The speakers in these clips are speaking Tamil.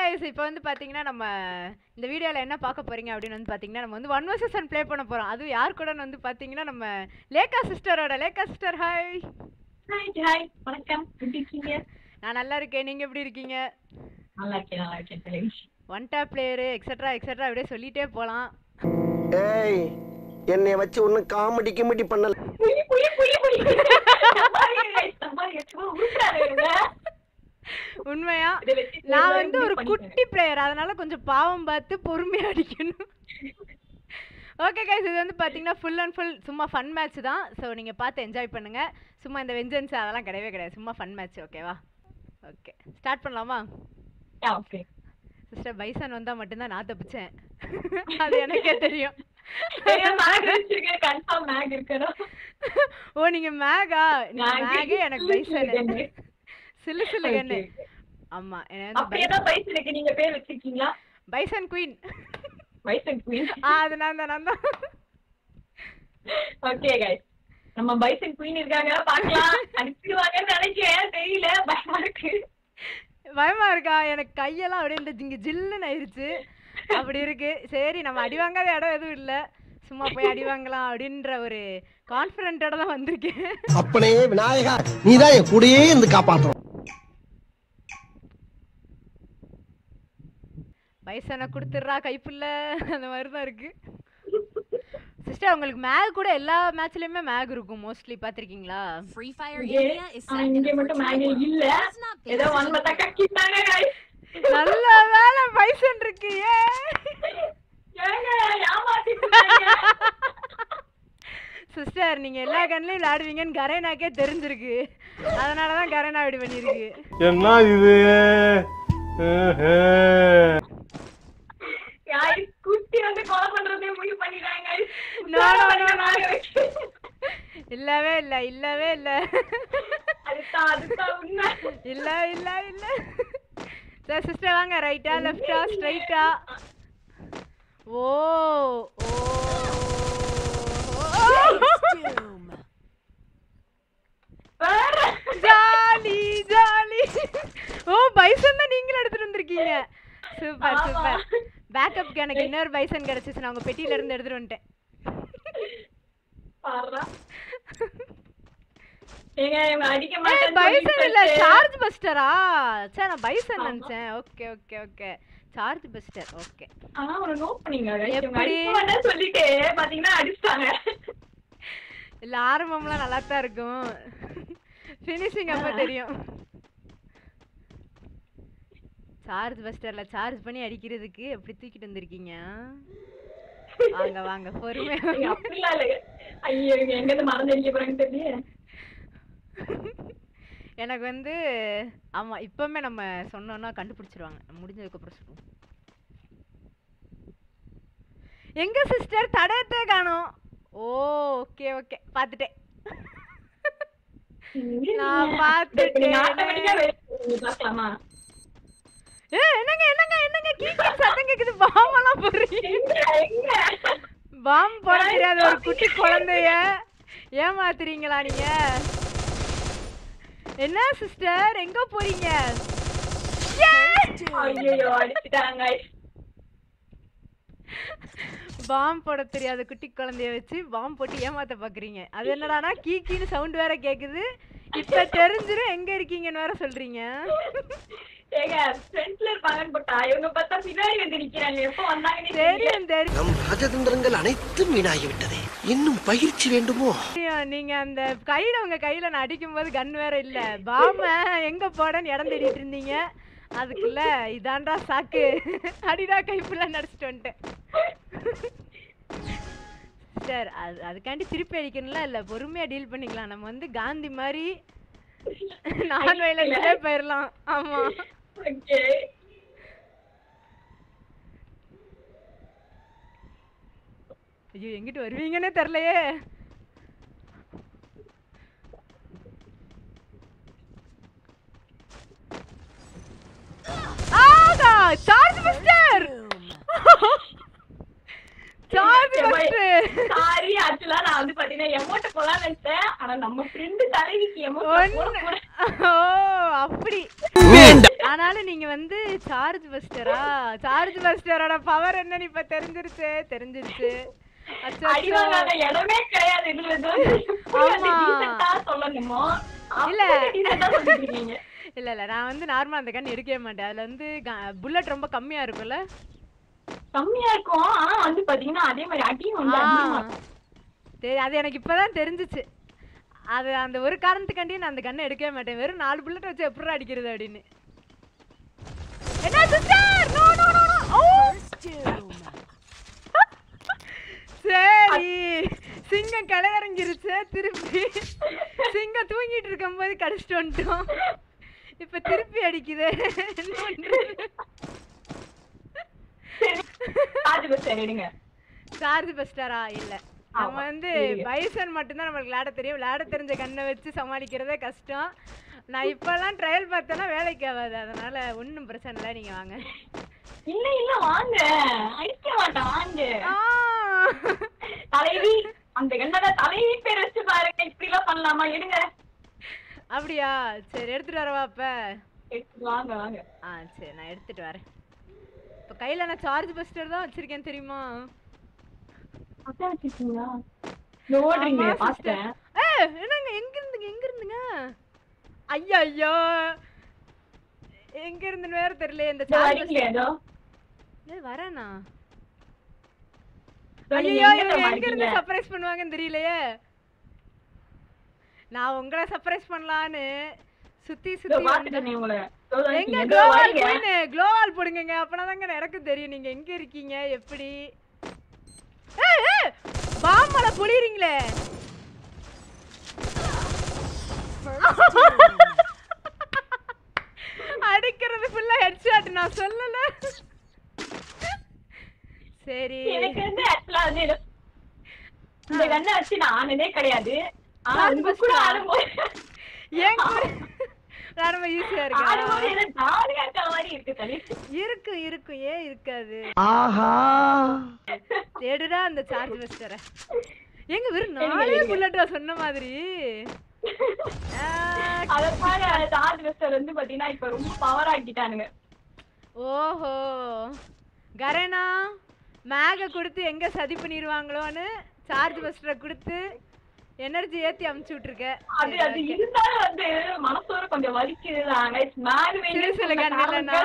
கைஸ் இப்போ வந்து பாத்தீங்கன்னா நம்ம இந்த வீடியோல என்ன பார்க்க போறீங்க அப்படின்னு வந்து பாத்தீங்கன்னா நம்ம வந்து ஒன் வர்சஸ் ஒன் ப்ளே பண்ண போறோம் அதுவும் யார் கூட வந்து பாத்தீங்கன்னா நம்ம லேகா சிஸ்டரோட Lekha sister hi hi hi வணக்கம் எப்படி இருக்கீங்க நான் நல்லா இருக்கேன் நீங்க எப்படி இருக்கீங்க நல்லா இருக்கேன் நல்லா இருக்கேன் தெரியும் one tap player et cetera et cetera அப்படியே சொல்லிட்டே போலாம் ஏய் என்னைய வச்சு ஒன்னும் காமெடி கிமெடி பண்ணல புளி புளி புளி புளி சம்பாதிங்க சம்பாதிங்க சும்மா உருட்டாருங்க உண்மையா இதை வச்சு நான் ஏதாவது வந்து ஒரு பண்ணிக்கோங்க. குட்டி பிளேயர் அதனால கொஞ்சம் பாவம் பார்த்து பொறுமையா அடிக்கணும் ஓகே கைஸ் இது வந்து பாத்தீங்கன்னா ஃபுல் அண்ட் ஃபுல் சும்மா ஃபன் மேட்ச் தான் ஸோ நீங்க பார்த்து என்ஜாய் பண்ணுங்க சும்மா இந்த வெஞ்சன்ஸ் அதெல்லாம் கிடையவே கிடையாது சும்மா ஃபன் மேட்ச் ஓகேவா ஓகே ஸ்டார்ட் பண்ணலாமா Yeah, okay. சிஸ்டர் பைசன் வந்தா மட்டும்தான் நான் தப்பிச்சேன் அது எனக்கே தெரியும் ஏன் mag வச்சிருக்கேன், confirm mag இருக்கணும். ஓ நீங்க மேகா நீங்க Mag. மேகு எனக்கு பைசன் கண்ணு. சிலு சிலு கண்ணு Okay, okay. ஆமா எனக்கு அப்படியே வந்து தான் பைசனுக்கு நீங்க பேர் வச்சிருக்கீங்களா பைசன் குயின் பைசன் குயின் ஆ அது நான் தான் நான் தான் ஓகே கைஸ் நம்ம பைசன் குயின் இருக்காங்க பார்க்கலாம் அனுப்பிடுவாங்கன்னு நினைக்கிறேன் தெரியல பயமா இருக்கு பயமா இருக்கா எனக்கு கையெல்லாம் அப்படியே இந்த இங்க ஜில்லுன்னு ஆயிருச்சு அப்படி இருக்கு சரி நம்ம அடி வாங்காத இடம் எதுவும் இல்ல சும்மா போய் அடி வாங்கலாம் அப்படின்ற ஒரு கான்ஃபிடென்ட்டோட தான் வந்திருக்கேன் அப்பனே விநாயகா நீதான் என் கூடயே இருந்து காப்பாத்தணும் பைசனை கொடுத்துட்றா கைப்புள்ள அந்த மாதிரி தான் இருக்கு சிஸ்டர் உங்களுக்கு மேக் கூட எல்லா மேட்ச்லயுமே மேக் இருக்கும் மோஸ்ட்லி பாத்திருக்கீங்களா Free Fire இங்கே India is ஆ, set in இங்கே a மட்டும் virtual mag world. இல்ல It's not ஏதோ fantasy. வன்மத்தை கக்கிட்டாங்க guys நல்ல வேலை பைசன் இருக்கு ஏ ஏங்க ஏமாத்திட்டாங்க சிஸ்டர் நீங்க எல்லா கண்ணிலையும் விளையாடுவீங்கன்னு கரேனாக்கே தெரிஞ்சிருக்கு அதனால தான் கரேனா இப்படி பண்ணிருக்கு என்ன இது guys குட்டி வந்து கொலை பண்றதே முடிவு பண்ணிட்டாங்க guys. No, no, no, உற்சாகம் no. பண்ணி வச்சு. இல்லவே இல்ல இல்லவே இல்ல அதுதான் அதுதான் உண்மை இல்ல இல்ல இல்ல சரி சிஸ்டர் வாங்க ரைட்டா லெஃப்டா ஸ்ட்ரைட்டா ஓ ஓ Doom. வேற ஜாலி ஜாலி ஓ பைசன் தான் நீங்களும் எடுத்துட்டு வந்திருக்கீங்க சூப்பர் ஆமா. சூப்பர் பேக்கப்க்கு எனக்கு இன்னொரு பைசன் கிடைச்சிச்சு நான் உங்க பெட்டியில இருந்து எடுத்துட்டு வந்துட்டேன் பாருடா. ஏங்க இவங்க அடிக்க ஏய் மாட்டேன்னு பைசன் இல்ல சொல்லிட்டு சார்ஜ் பஸ்டரா சே நான் பைசன் ஆமா. நினைச்சேன் okay okay okay charge buster okay ஆனா ஒரு நோட் பண்ணீங்க guys. இவங்க எப்படி? அடிக்க மாட்டேன்னு சொல்லிட்டு பாத்தீங்கன்னா அடிச்சிட்டாங்க இல்ல ஆரம்பம்லாம் நல்லா தான் இருக்கும் ஃபினிஷிங் அப்ப தெரியும் சார்ஜ் பஸ்டர்ல சார்ஜ் பண்ணி அடிக்கிறதுக்கு எப்படி தூக்கிட்டு வந்திருக்கீங்க வாங்க வாங்க பொறுமை ஏங்க, அப்படிலாம் இல்லைங்க. ஐயோ இவங்க எங்க இருந்து மறந்து அடிக்க போறாங்கன்னு தெரியல எனக்கு வந்து ஆமா இப்பவுமே நம்ம சொன்னோம்னா கண்டுபிடிச்சிருவாங்க முடிஞ்சதுக்கு அப்புறம் சொல்லுவோம் எங்க சிஸ்டர் தடயத்தை காணோம் ஓ ஓகே ஓகே பாத்துட்டேன் நான் பார்த்துட்டேனே. ஆட்டோமேட்டிக்கா பார்க்கலாமா ஏ என்னங்க என்னங்க என்னங்க கீக்கி சத்தம் கேக்குது பாம்பெல்லாம் போடுறீங்க எங்க எங்க பாம்பு போட தெரியாத ஒரு குட்டி குழந்தைய ஏமாத்துறீங்களா நீங்க என்ன சிஸ்டர் எங்க போறீங்க ஐயோ அடிச்சிட்டாங்க பாம்பு போட தெரியாத குட்டி குழந்தைய வச்சு பாம்பு போட்டு ஏமாத்த பாக்குறீங்க அது என்னடானா கீக்கின்னு சவுண்ட் வேற கேக்குது இப்ப தெரிஞ்சிரும் எங்க இருக்கீங்கன்னு வேற சொல்றீங்க ஏங்க ஃப்ரண்ட்ல இருப்பாங்கன்னு போட்டா இவங்க பார்த்தா பின்னாடி வந்து நிக்கிறாங்க எப்போ வந்தாங்கன்னு தெரியல தெரியும் தெரியும் நம் ராஜதந்திரங்கள் அனைத்தும் வீணாகி விட்டதே இன்னும் பயிற்சி வேண்டுமோ நீங்க அந்த கையில உங்க கையில நான் அடிக்கும்போது கன் வேற இல்ல பாம எங்க போடன்னு இடம் தேடிட்டு இருந்தீங்க அதுக்குள்ள இதாண்டா சாக்கு அடிடா கைப்புள்ள நடிச்சிட்டு வந்துட்டேன் சார் அது அதுக்காண்டி திருப்பி அடிக்கணும்ல இல்ல பொறுமையா டீல் பண்ணிக்கலாம் நம்ம வந்து காந்தி மாதிரி நான் வயலன்ஸ்லேயே போயிடலாம் ஆமா ஓகே ஐயோ எங்கிட்டு வருவீங்கன்னே தெரியலையே ஆகா charge mister Doom. Charge buster sorry ஆக்சுவலா நான் வந்து பாத்தீங்கன்னா எமோட்ட போலாம்னு நினைச்சேன் ஆனா நம்ம ஃப்ரெண்டு தலைவிக்கு எமோட் ஒன்னு ஓ அப்படி ஆனாலும் நீங்க வந்து சார்ஜ் பஸ்டரா சார்ஜ் பஸ்டரோட பவர் என்னன்னு இப்ப தெரிஞ்சிருச்சு தெரிஞ்சிருச்சு அச்சோ, அச்சோ. அடிவாங்காத இடமே கிடையாது இதுல இது வந்து எப்படி வந்து ஆமா. decent ஆ சொல்லணுமோ இல்ல. அப்படி decent ஆ சொல்லிட்டு இருக்கீங்க. இல்ல இல்ல நான் வந்து நார்மலா அந்த கன் எடுக்கவே மாட்டேன் அதுல வந்து புல்லட் ரொம்ப கம்மியா இருக்கும்ல கம்மியா இருக்கும் ஆனா வந்து பாத்தீங்கன்னா அதே மாதிரி அடியும் வந்து ஆ. அதிகமா இருக்கும். சரி அது எனக்கு இப்பதான் தெரிஞ்சுச்சு அது அந்த ஒரு காரணத்துக்காண்டி நான் அந்த கண்ணை எடுக்கவே மாட்டேன் வெறும் நாலு புல்லட் வச்சு எப்படி அடிக்கிறது அப்படின்னு என்ன சிஸ்டர் நோ நோ நோ ஓ Doom. சரி சிங்கம் கலையரங்கிருச்சு திருப்பி சிங்கம் தூங்கிட்டு இருக்கும்போது கடிச்சிட்டு வந்துட்டோம் இப்ப திருப்பி அடிக்குது என்ன பண்றது? சரி அது சரி எடுங்க சார்ஜ் பெஸ்டரா இல்ல நம்ம ஆமா, வந்து இல்ல. பைசன் மட்டும்தான் நம்மளுக்கு விளையாட தெரியும் விளையாட தெரிஞ்ச கண்ணை வச்சு சமாளிக்கிறதே கஷ்டம் நான் இப்பெல்லாம் ட்ரையல் பார்த்தேன்னா வேலைக்கு ஆகாது அதனால ஒன்றும் பிரச்சனை இல்லை நீங்க வாங்க இல்ல இல்ல வாங்க அடிக்க மாட்டேன் வாங்க ஆ. தலைவி அந்த கண்ணட தலைவி பேர் வச்சு பாருங்க இப்படி எல்லாம் பண்ணலாமா எடுங்க அப்படியா சரி எடுத்துட்டு வரவா அப்ப எடுத்து வாங்க வாங்க ஆ சரி நான் எடுத்துட்டு வரேன் இப்போ கையில நான் சார்ஜ் பஸ்டர் தான் வச்சிருக்கேன் தெரியுமா அதான் வச்சிருக்கீங்களா இந்த ஓடுறீங்க ஆமா, பாத்தேன் sister. ஏ என்னங்க எங்க இருந்துங்க எங்க இருந்துங்க ஐயா ஐயோ எங்க இருந்துன்னு வேற தெரியல இந்த சார்ஜ் வரீங்களே ஏதோ ஏய் வரேனா இதோ நீங்க ஐயோ எங்க இவங்க தெரியுமா எங்க இருந்து இருக்கீங்க? சர்ப்ரைஸ் பண்ணுவாங்கன்னு தெரியலையே நான் உங்களை சர்ப்ரைஸ் பண்ணலான்னு சுத்தி இதோ சுத்தி பாத்துட்டேனே உங்களை இதோ எங்க இருக்கீங்க. இதோ க்ளோவால் வரீங்க. போயின்னு க்ளோவால் போடுங்க அப்பனா தாங்க எனக்கு தெரியும் நீங்க எங்க இருக்கீங்க எப்படி ஏய் ஏய் பாம்பல புளியறீங்களே First doom. அடிக்கிறது ஃபுல்லா ஹெட்ஷாட் நான் சொல்லல சரி எனக்கு வந்து actually வந்து இது- இந்த கண்ணை வச்சு நான் ஆனதே கிடையாது ஆனா நான் உங்க கூட first ஆ? ஆடும்போது ஏன் கூட ரொம்ப ஈஸியா ஆடும்போது இருக்கா ஏதோ ஜாலியா இருக்க மாதிரி இருக்கு தனி இருக்கும் இருக்கும் ஏன் இருக்காது ஆஹா தேடுடா அந்த சார்ஜ் வச்சுற எங்க வெறும் இருங்க, நாலே இருங்க. புல்லட்டா சொன்ன மாதிரி ஆ, அத பாரு ஜார்ஜ் வெஸ்டர் வந்து பாத்தீங்கன்னா இப்ப ரொம்ப பவர் ஆக்கிட்டானுங்க ஓஹோ கரேனா மேக கொடுத்து எங்க சதி பண்ணிடுவாங்களோன்னு சார்ஜ் பஸ்டரை கொடுத்து எனர்ஜி ஏத்தி அமுச்சு விட்டுருக்க அது சரி, அது okay. இருந்தாலும் வந்து மனசோட கொஞ்சம் வலிக்குதுதாங்க மேக் சிறு சிறு கண்ணுலனா?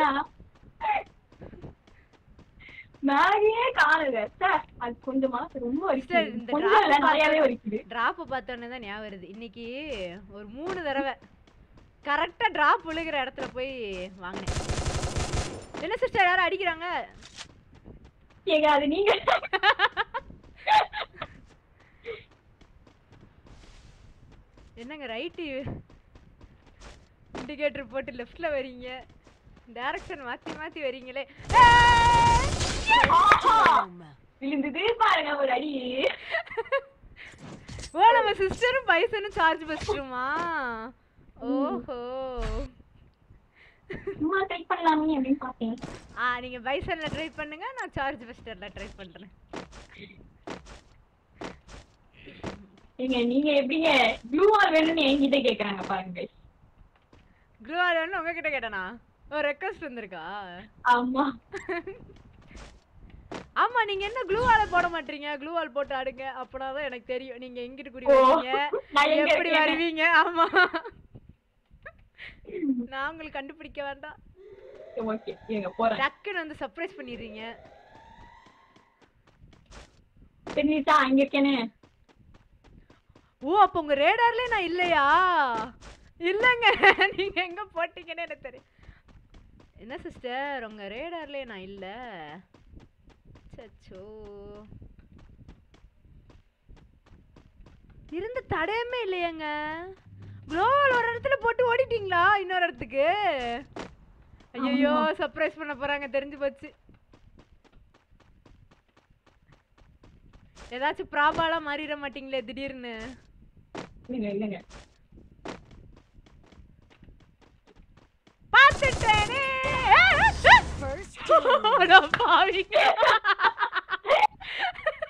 மேகியே காணுங்க சார் அது கொஞ்சம் மனசு ரொம்ப Sister, வலிக்குது இந்த கொஞ்சம் இல்ல drop நிறையாவே பார்த்தா- வலிக்குது டிராப் பார்த்தோன்னே தான் ஞாபகம் வருது இன்னைக்கு ஒரு மூணு தடவை கரெக்டா டிராப் விழுகிற இடத்துல போய் வாங்கினேன் என்ன சிஸ்டர் யாரும் அடிக்கிறாங்க ஏங்க அது நீங்க என்னங்க ரைட்டு இண்டிகேட்டர் போட்டு லெஃப்ட்ல வரீங்க டைரக்ஷன் மாத்தி மாத்தி வரீங்களே ஏய்! ஆஹா! Doom. விழுந்தது பாருங்க ஒரு அடி ஓ நம்ம சிஸ்டரும் பைசனும் சார்ஜ் பஸ்டருமா ஓஹோ சும்மா ட்ரை பண்ணலாமே அப்படின்னு பார்த்தேன் ஆ நீங்க பைசன்ல ட்ரை பண்ணுங்க நான் சார்ஜ் பஸ்டர்ல ட்ரை பண்றேன் ஏங்க நீங்க எப்படிங்க ப்ளூ வால் வேணும்னு என்கிட்ட கேக்குறாங்க பாருங்க guys. க்ளூ ஆல் உங்ககிட்ட கேட்டனா ஒரு ரெக்வஸ்ட் வந்திருக்கா ஆமா ஆமா நீங்க என்ன க்ளூ வால போட மாட்டீங்க க்ளூ வால் போட்டு ஆடுங்க அப்பனா தான் எனக்கு தெரியும் நீங்க எங்கிட்டு குடி ஓ, வருவீங்க நான் எங்க எப்படி இருக்கேன்னு. வருவீங்க ஆமா நான் உங்களுக்கு கண்டுபிடிக்க வேண்டாம் ஓகே ஏங்க போறேன் டக்குன்னு வந்து சர்ப்ரைஸ் பண்ணிடுறீங்க தெரிஞ்சுச்சா அங்க இருக்கேனே ஓ அப்ப உங்க ரேடார்லயே நான் இல்லையா இல்லங்க நீங்க எங்க போட்டீங்கன்னு எனக்கு தெரியும் என்ன சிஸ்டர் உங்க ரேடார்லயே நான் இல்ல சச்சோ இருந்த தடயமே இல்லையேங்க குளோவல் ஒரு இடத்துல போட்டு ஓடிட்டீங்களா இன்னொரு இடத்துக்கு ஐயோ சர்ப்ரைஸ் பண்ண போறாங்க தெரிஞ்சு போச்சு ஏதாச்சும் ப்ராபாலா மாறிட மாட்டீங்களே திடீர்னு இல்லைங்க இல்லைங்க பார்த்துட்டேனே First doom. அட பாவிங்க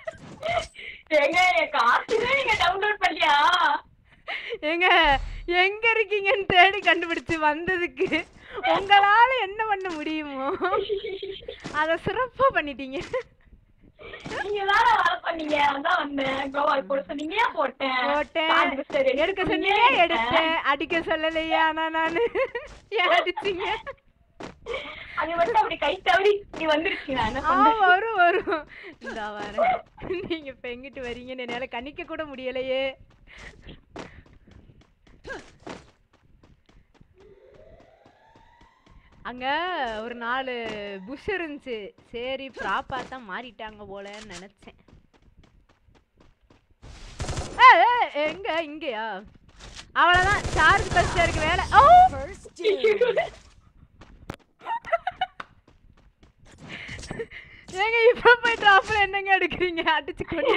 ஏங்க என் காசுமே நீங்க டவுன்லோட் பண்ணலையா ஏங்க எங்க இருக்கீங்கன்னு தேடி கண்டுபிடிச்சு வந்ததுக்கு உங்களால என்ன பண்ண முடியுமோ அத சிறப்பா பண்ணிட்டீங்க நீங்க தானே வர பண்ணீங்க அதான் வந்தேன் கோவா போட சொன்னீங்க போட்டேன் போட்டேன் சார்ஜ் சரி எடுக்க சொன்னீங்க எடுத்தேன் அடிக்க சொல்லலையா ஆனா நானு ஏன் அடிச்சீங்க அது மட்டும் அப்படி கை தவறி இப்படி வந்துருச்சு நான் என்ன ஆ பண்றது? வரும் வரும் இந்த வரேன் நீங்க இப்ப எங்கிட்டு வரீங்கன்னு என்னால கணிக்க கூட முடியலையே அங்க ஒரு நாலு புஷ் இருந்துச்சு சரி ப்ராப்பா தான் மாறிட்டாங்க போலன்னு நினைச்சேன் ஏய், ஏய், எங்க இங்கயா அவ்வளவுதான் சார்ஜ் பஸ்டருக்கு வேலை ஓ First doom. ஏங்க இப்ப போய் ட்ராப்ல என்னங்க எடுக்கிறீங்க அடிச்சு கொண்டு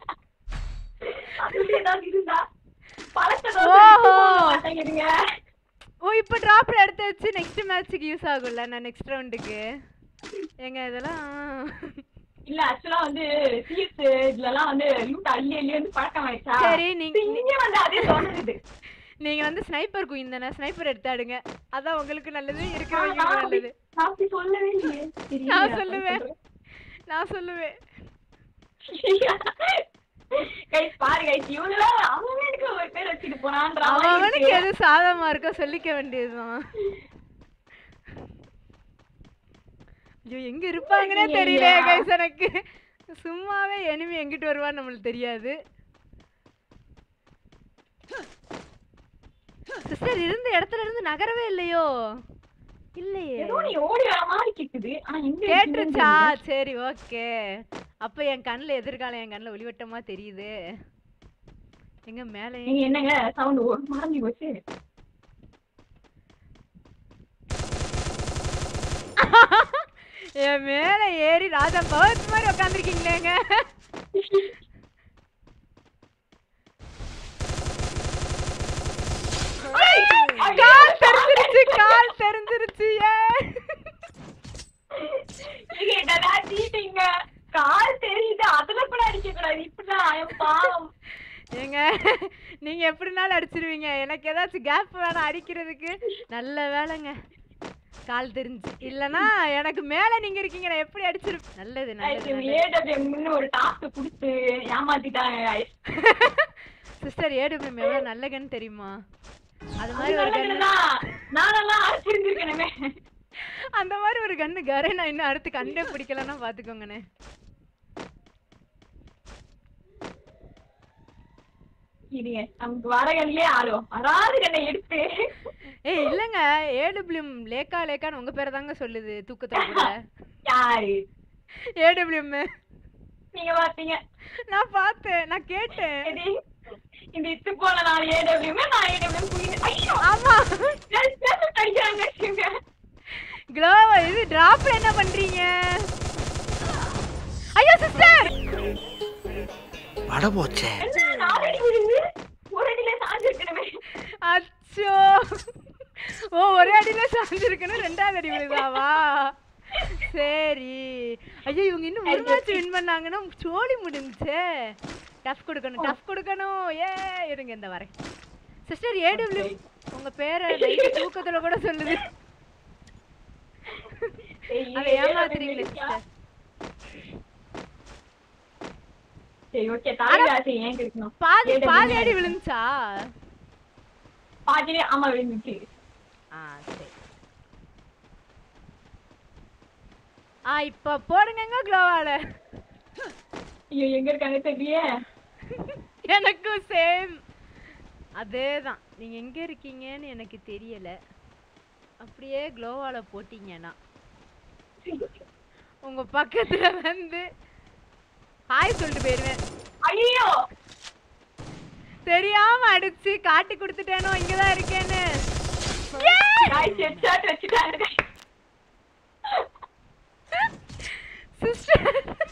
அதுல ஏதாவது இருந்தா பழத்தை ஓஹோ. மாட்டேங்கிறீங்க ஓ இப்போ ட்ராப்ல எடுத்து வச்சு நெக்ஸ்ட் மேட்ச்சுக்கு யூஸ் ஆகும்ல நான் நெக்ஸ்ட் ரவுண்டுக்கு ஏங்க இதெல்லாம் இல்ல ஆக்சுவலா வந்து சிஎஸ் இதுலலாம் வந்து லூட் அள்ளி அள்ளி வந்து பழக்கம் ஆயிடுச்சா சரி, நீங்க- இங்க வந்து அதே தோணுது நீங்க வந்து ஸ்னைப்பர் குயின் தானே ஸ்னைப்பர் எடுத்தாடுங்க அதான் உங்களுக்கு நல்லது நான் இருக்கிறவங்களுக்கு அப்படி- நல்லது நான் அப்படி சொல்லவே இல்லையே சரி, நான் நான் சொல்லுவேன். சொல்றேன். நான் சொல்லுவேன் கைஸ் பாரு கைஸ் இவங்களாம் அவனே எனக்கு ஒரு பேர் வச்சுட்டு போனான்ற மாதிரி அவனுக்கு இருக்கு. எது சாதமா இருக்கோ சொல்லிக்க வேண்டியதுதான் ஐயோ எங்க இருப்பாங்கன்னே ஐயையா. தெரியல கைஸ் எனக்கு சும்மாவே எனிமி எங்கிட்டு வருவான்னு நம்மளுக்கு தெரியாது சிஸ்டர் இருந்த இடத்துல இருந்து நகரவே இல்லையோ இல்லையே ஏதோ நீ ஓடி வர மாதிரி கேக்குது ஆனா எங்க கேட்டுருச்சா இருக்குன்னு சரி ஓகே அப்ப என் கண்ணுல எதிர்காலம் என் கண்ணுல ஒளிவட்டமா தெரியுது எங்க மேல தெரியல. நீங்க என்னங்க சவுண்ட் மறந்து போச்சு என் மேல ஏறி ராஜா பவத் மாதிரி உட்காந்துருக்கீங்களேங்க கால் தெரிஞ்சிருச்சு கால் தெரிஞ்சிருச்சு ஏ நீங்க என்னடா சீட்டிங்க கால் தெரியுது அதுல கூட அடிக்க கூடாது இப்படிதான் என் பாவம் ஏங்க நீங்க எப்படினாலும் அடிச்சிருவீங்க எனக்கு ஏதாச்சும் கேப் வேணாம் அடிக்கிறதுக்கு நல்ல வேலைங்க கால் தெரிஞ்சு இல்லனா எனக்கு மேல நீங்க இருக்கீங்க நான் எப்படி அடிச்சிருப்பேன் நல்லது நல்லது நல்லது ஏடபிள்யூ ஒரு டாஸ்க் கொடுத்து ஏமாத்திட்டாங்க guys. சிஸ்டர் ஏடபிள்யூம் எவ்வளவு நல்ல கன் தெரியுமா அது அது மாதிரி ஒரு கன்னு நல்லதுதான். நானெல்லாம் அடிச்சிருந்திருக்கணுமே அந்த மாதிரி ஒரு கன்னு கரை நான் இன்னும் அடுத்து கண்டே பிடிக்கலன்னா பாத்துக்கோங்கண்ணே இருங்க நமக்கு வர கண்ணிலே ஆடும் வராது கண்ணை எடுத்து ஏய் இல்லங்க ஏடபிள்யூம் லேக்கா லேக்கான்னு உங்க பேரை தாங்க சொல்லுது தூக்கத்துல கூட யாரு ஏடபிள்யூம் நீங்க பாத்தீங்க நான் பார்த்தேன் நான் கேட்டேன் எது? இந்த இத்து போல நான் ஏடபிள்யூமே நான் ஏடபிள்யூ குயின் ஐயோ ஆமா பேச- பேச அடிக்கிறாங்க வச்சுங்க. க்ளோவ் இது டிராப்ல என்ன பண்றீங்க ஐயோ சிஸ்டர் வட போச்சே என்ன நாலு அடி விழுந்து ஒரு அடியில சாஞ்சிருக்கணுமே அச்சோ ஓ ஒரே அடியில சாஞ்சிருக்கணும் ரெண்டாவது அடி விழுதாவா சரி ஐயோ இவங்க இன்னும் ஒரு மேட்ச் வின் பண்ணாங்கன்னா சோழி முடிஞ்சுச்சே டஃப் கொடுக்கணும் டஃப் கொடுக்கணும் ஏ இருங்க இந்த வரேன் சிஸ்டர் ஏடபிள்யூ உங்க பேரை நைட்டு தூக்கத்துல கூட சொல்லுது அதை ஏமாத்துறீங்களே சிஸ்டர் சரி ஓகே தாய்ராசி ஏன் கிடைக்கணும் பாதி AW பாதி அடி விழுந்துச்சா பாதிலே ஆமா விழுந்துச்சு ஆ சரி ஆ இப்ப போடுங்க க்ளோவால ஐயோ எங்க இருக்காங்க தெரியலையே எனக்கும் சேம் அதேதான் நீங்க எங்க இருக்கீங்கன்னு எனக்கு தெரியல அப்படியே க்ளோவால போட்டீங்கன்னா உங்க பக்கத்துல வந்து ஹாய் சொல்லிட்டு போயிருவேன் ஐயோ தெரியாம அடிச்சு காட்டி கொடுத்துட்டேனோ இங்கதான் இருக்கேன்னு காய்ச்சி ஹெட்ஷாட் வச்சுட்டாங்க சிஸ்டர்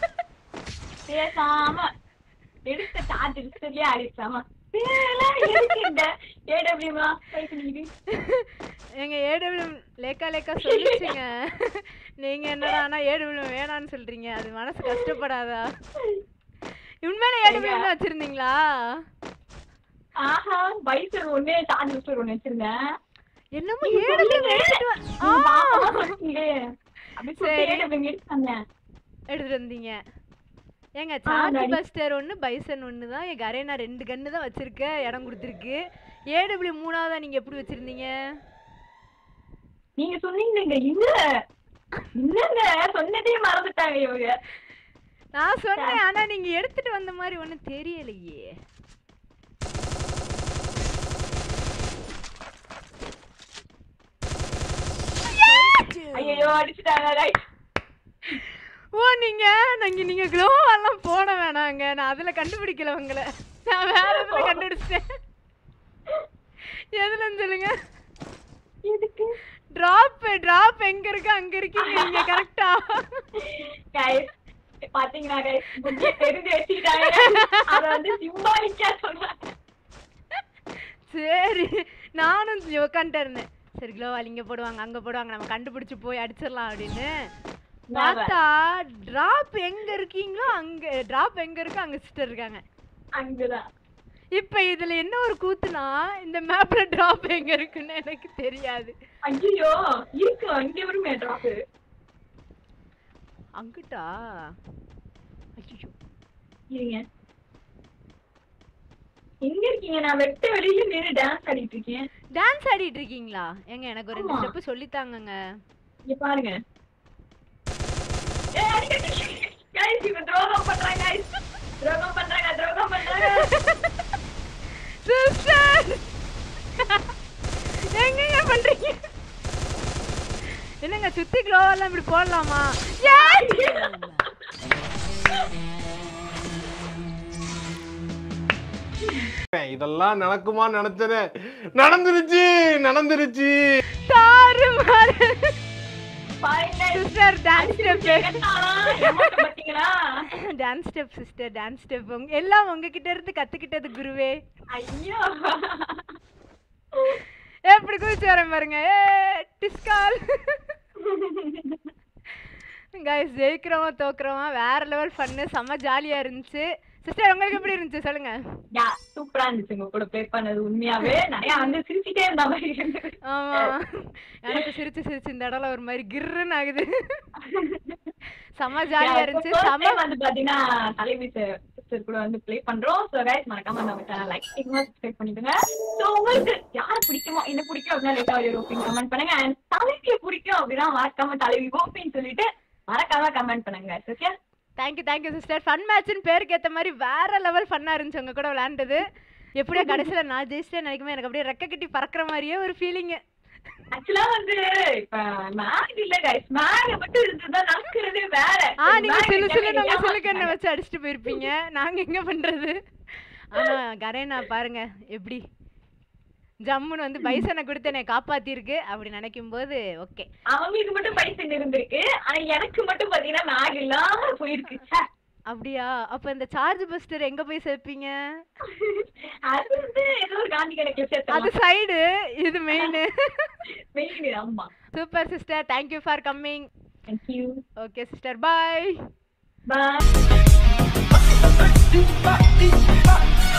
பேசாம எடுத்த சார்ஜ் எடுத்ததுலயே அடிச்சாமா இந்த ஏடபிள்யூமா ட்ரை பண்ணிக்கிட்டு எங்க ஏடபிள்யூ லேக்கா லேக்கா சொல்லிச்சுங்க நீங்க என்னடா ஆனா ஏடபிள்யூ வேணான்னு சொல்றீங்க அது மனசு கஷ்டப்படாதா உண்மையில ஏடபிள்யூ தான் வச்சிருந்தீங்களா ஆஹா பைசன் ஒண்ணு சார்ஜ் பஸ்டர் ஒண்ணு வச்சிருந்தேன் என்னமோ நீங்க ஏடபிள்யூ சொல்லுங்க. எடுத்துட்டு வ- நீங்க ஆ, பாப்பா சொல்லிட்டீங்களே. அப்படி சொல்லிட்டு சரி. AW எடுத்து வந்தேன். எடுத்துட்டு வந்தீங்க ஏங்க ஆ, சார்ஜ் ready. பஸ்டர் ஒன்று பைசன் ஒன்று தான் எங்கள் அரேனா ரெண்டு கன்று தான் வச்சிருக்க இடம் கொடுத்துருக்கு ஏடபிள்யூ மூணாவதா நீங்க எப்படி வச்சிருந்தீங்க நீங்க சொன்னீங்க இல்ல என்னங்க சொன்னதே மறந்துட்டாங்க இவங்க நான் சொன்னேன் ஆனா நீங்க எடுத்துட்டு வந்த மாதிரி ஒன்றும் தெரியலையே First doom. ஐயோ அடிச்சுட்டாங்க right. ஓ நீங்க நாங்க நீங்க க்ளோவெல்லாம் போட வேணாங்க நான் அதுல கண்டுபிடிக்கல உங்களை நான் வேற எதுல கண்டுபிடிச்சிட்டேன் எதுலன்னு சொல்லுங்க எதுக்கு டிராப் டிராப் எங்க இருக்கு அங்க இருக்கீங்க நீங்க கரெக்டா guys பாத்தீங்களா guys கொஞ்சம் தெரிஞ்சு வச்சுக்கிட்டாங்க அத வந்து சிம்பாலிக்கா சொல்றாங்க சரி நானும் உட்காந்துட்டு இருந்தேன் சரி க்ளோவால் இங்க போடுவாங்க அங்க போடுவாங்க நம்ம கண்டுபிடிச்சு போய் அடிச்சிடலாம் அப்படின்னு பார்த்தா டிராப் எங்க இருக்கீங்களோ அங்க டிராப் எங்க இருக்கோ அங்க சிஸ்டர் இருக்காங்க அங்கதான் இப்ப இதுல என்ன ஒரு கூத்துனா இந்த மேப்ல டிராப் எங்க இருக்குன்னு எனக்கு தெரியாது ஐயோ இருக்கு அங்க வருமே டிராப் அங்கிட்டா ஐயோ இருங்க எங்க இருக்கீங்க நான் வெட்ட வெளியில நின்று டான்ஸ் ஆடிட்டு இருக்கேன் டான்ஸ் ஆடிட்டு இருக்கீங்களா ஏங்க எனக்கு ஒரு ரெண்டு ஆமா. ஸ்டெப் சொல்லித்தாங்கங்க இங்க பாருங்க ஏய், அடி, அடி, அடி. Guys, இவங்க துரோகம் பண்றாங்க guys. துரோகம் பண்றாங்க துரோகம் பண்றாங்க சிஸ்டர் எங்கங்க பண்றீங்க என்னங்க சுத்தி க்ளோவெல்லாம் இப்படி போடலாமா ஏன்? இதெல்லாம் நடக்குமா நினைச்சனே நடந்துருச்சு நடந்துருச்சு தாறுமாறு பாருங்க சிஸ்டர் டான்ஸ் ஸ்டெப் கேட்டாலாம், ஏமாத்த பாத்தீங்களா dance step sister dance step உங்க எல்லாம் உங்ககிட்ட இருந்து கத்துக்கிட்டது குருவே ஐயோ எப்படி குதிச்சு வரேன் பாருங்க ஏ டிஸ்கால் கைஸ் ஜெயிக்கிறவன் தோக்குறவன் வேற லெவல் ஃபன்னு செம்ம ஜாலியா இருந்துச்சு சிஸ்டர் உங்களுக்கு எப்படி இருந்துச்சு சொல்லுங்க யா சூப்பரா இருந்துச்சு உங்க கூட ப்ளே பண்ணது உண்மையாவே நிறைய வந்து சிரிச்சிட்டே இருந்த மாதிரி இருந்தது. ஆமா எனக்கு சிரிச்சு சிரிச்சு இந்த இடம்ல ஒரு மாதிரி கிர்ருன்னு ஆகுது செம்ம ஜாலியா Yeah, இருந்துச்சு first செம்ம time வந்து பாத்தீங்கன்னா தலைவி சிஸ்டர் கூட வந்து ப்ளே பண்றோம் சோ கைஸ் மறக்காம நம்ம சேனல் லைக் பண்ணுங்க சப்ஸ்கிரைப் பண்ணிடுங்க சோ உங்களுக்கு யார் பிடிக்குமோ என்ன பிடிக்கும் அப்படின்னா லேட்டா ஒரு ரோப்பிங் கமெண்ட் பண்ணுங்க அண்ட் தலைவிக்கு பிடிக்கும் அப்படின்னா மறக்காம தலைவி கோப்பின்னு சொல்லிட்டு மறக்காம கமெண்ட் பண்ணுங்க okay thank you thank you sister fun மேட்ச்னு பேருக்கு ஏத்த மாதிரி வேற லெவல் ஃபன்னா இருந்துச்சு உங்க கூட விளையாண்டது எப்படியோ கடைசியில நான் ஜெயிச்சிட்டேன் நினைக்குமே எனக்கு அப்படியே ரெக்க கட்டி பறக்கிற மாதிரியே ஒரு ஃபீலிங் ஆக்சுவலா வந்து இப்ப மேக் இல்ல கைஸ் மேக மட்டும் இருந்ததுதான் நடக்கிறதே வேற ஆ நீங்க Mag சிலு சிலு இருக்காங்க, நம்ம சிலுக்கண்ணை ஏமாத்துறாங்க. வச்சு அடிச்சுட்டு போயிருப்பீங்க நாங்க எங்க பண்றது ஆனா கரேனா பாருங்க எப்படி ஜம்முன்னு வந்து பைசனை கொடுத்து என்னை காப்பாத்திருக்கு அப்படி நினைக்கும் போது ஓகே அவங்களுக்கு மட்டும் பைசன் இருந்திருக்கு ஆனா எனக்கு மட்டும் பாத்தீங்கன்னா மேக் இல்லாம போயிருக்கு ச்சே. அப்படியா அப்ப இந்த சார்ஜ் பஸ்டர் எங்க போய் சேர்ப்பீங்க அது வந்து ஏதோ ஒரு காந்தி கணக்குல அது சேர்த்தலாம் சைடு இது மெயின் மெயின் ஆமா super sister thank you for coming thank you okay sister bye bye